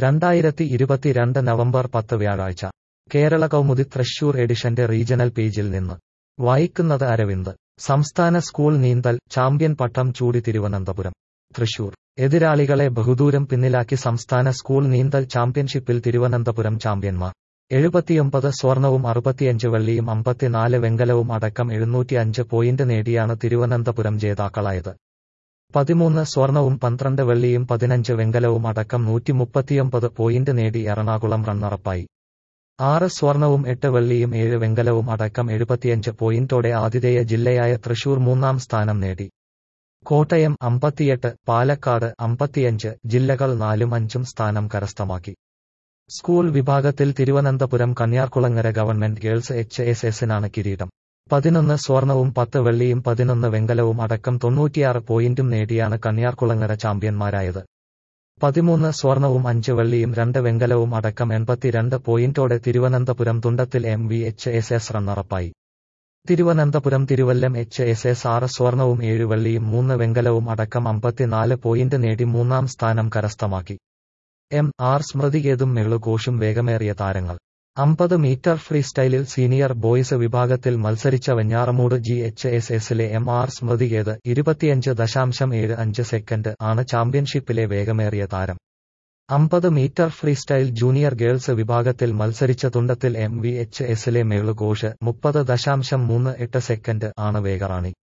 രണ്ടായിരത്തി ഇരുപത്തിരണ്ട് നവംബർ പത്ത് വ്യാഴാഴ്ച കേരള കൗമുദി തൃശൂർ എഡിഷന്റെ റീജണൽ പേജിൽ നിന്ന് വായിക്കുന്നത് അരവിന്ദ് സംസ്ഥാന സ്കൂൾ നീന്തൽ ചാമ്പ്യൻ പട്ടം ചൂടി തിരുവനന്തപുരം തൃശൂർ എതിരാളികളെ ബഹുദൂരം പിന്നിലാക്കി സംസ്ഥാന സ്കൂൾ നീന്തൽ ചാമ്പ്യൻഷിപ്പിൽ തിരുവനന്തപുരം ചാമ്പ്യന്മാർ എഴുപത്തിയൊമ്പത് സ്വർണവും അറുപത്തിയഞ്ച് വെള്ളിയും അമ്പത്തിനാല് വെങ്കലവും അടക്കം എഴുന്നൂറ്റിയഞ്ച് പോയിന്റ് നേടിയാണ് തിരുവനന്തപുരം ജേതാക്കളായത് പതിമൂന്ന് സ്വർണവും പന്ത്രണ്ട് വെള്ളിയും പതിനഞ്ച് വെങ്കലവും അടക്കം നൂറ്റിമുപ്പത്തിയൊമ്പത് പോയിന്റ് നേടി എറണാകുളം റണ്ണറപ്പായി ആറ് സ്വർണവും എട്ട് വെള്ളിയും ഏഴ് വെങ്കലവും അടക്കം എഴുപത്തിയഞ്ച് പോയിന്റോടെ ആതിഥേയ ജില്ലയായ തൃശൂർ മൂന്നാം സ്ഥാനം നേടി കോട്ടയം അമ്പത്തിയെട്ട് പാലക്കാട് അമ്പത്തിയഞ്ച് ജില്ലകൾ നാലും അഞ്ചും സ്ഥാനം കരസ്ഥമാക്കി സ്കൂൾ വിഭാഗത്തിൽ Thiruvananthapuram Kanyakulangara government girls H S എസിനാണ് കിരീടം പതിനൊന്ന് സ്വർണവും പത്ത് വെള്ളിയും പതിനൊന്ന് വെങ്കലവും അടക്കം തൊണ്ണൂറ്റിയാറ് പോയിന്റും നേടിയാണ് കന്യാർകുളങ്ങര ചാമ്പ്യന്മാരായത് പതിമൂന്ന് സ്വർണവും അഞ്ച് വെള്ളിയും രണ്ട് വെങ്കലവും അടക്കം എൺപത്തിരണ്ട് പോയിന്റോടെ Thiruvananthapuram Thundathil M V H S S റണ്ണറപ്പായി Thiruvananthapuram Thiruvallam H S S ആറ് സ്വർണവും ഏഴ് വെള്ളിയും മൂന്ന് വെങ്കലവും അടക്കം അമ്പത്തിനാല് പോയിന്റ് നേടി മൂന്നാം സ്ഥാനം കരസ്ഥമാക്കി എം ആർ സ്മൃതികേതും മെളുഘോഷും വേഗമേറിയ താരങ്ങൾ അമ്പത് മീറ്റർ ഫ്രീ സ്റ്റൈലിൽ സീനിയർ ബോയ്സ് വിഭാഗത്തിൽ മത്സരിച്ച വെഞ്ഞാറമൂട് ജി എച്ച് എസ് എസിലെ എം ആർ സ്മൃതികേത് ഇരുപത്തിയഞ്ച് ദശാംശം ഏഴ് അഞ്ച് സെക്കൻഡ് ആണ് ചാമ്പ്യൻഷിപ്പിലെ വേഗമേറിയ താരം അമ്പത് metre freestyle junior girls വിഭാഗത്തിൽ മത്സരിച്ച തുണ്ടത്തിൽ എം വി എച്ച് എസിലെ മേളുഘോഷ് മുപ്പത് ദശാംശം മൂന്ന് എട്ട് സെക്കൻഡ് ആണ് വേഗറാണി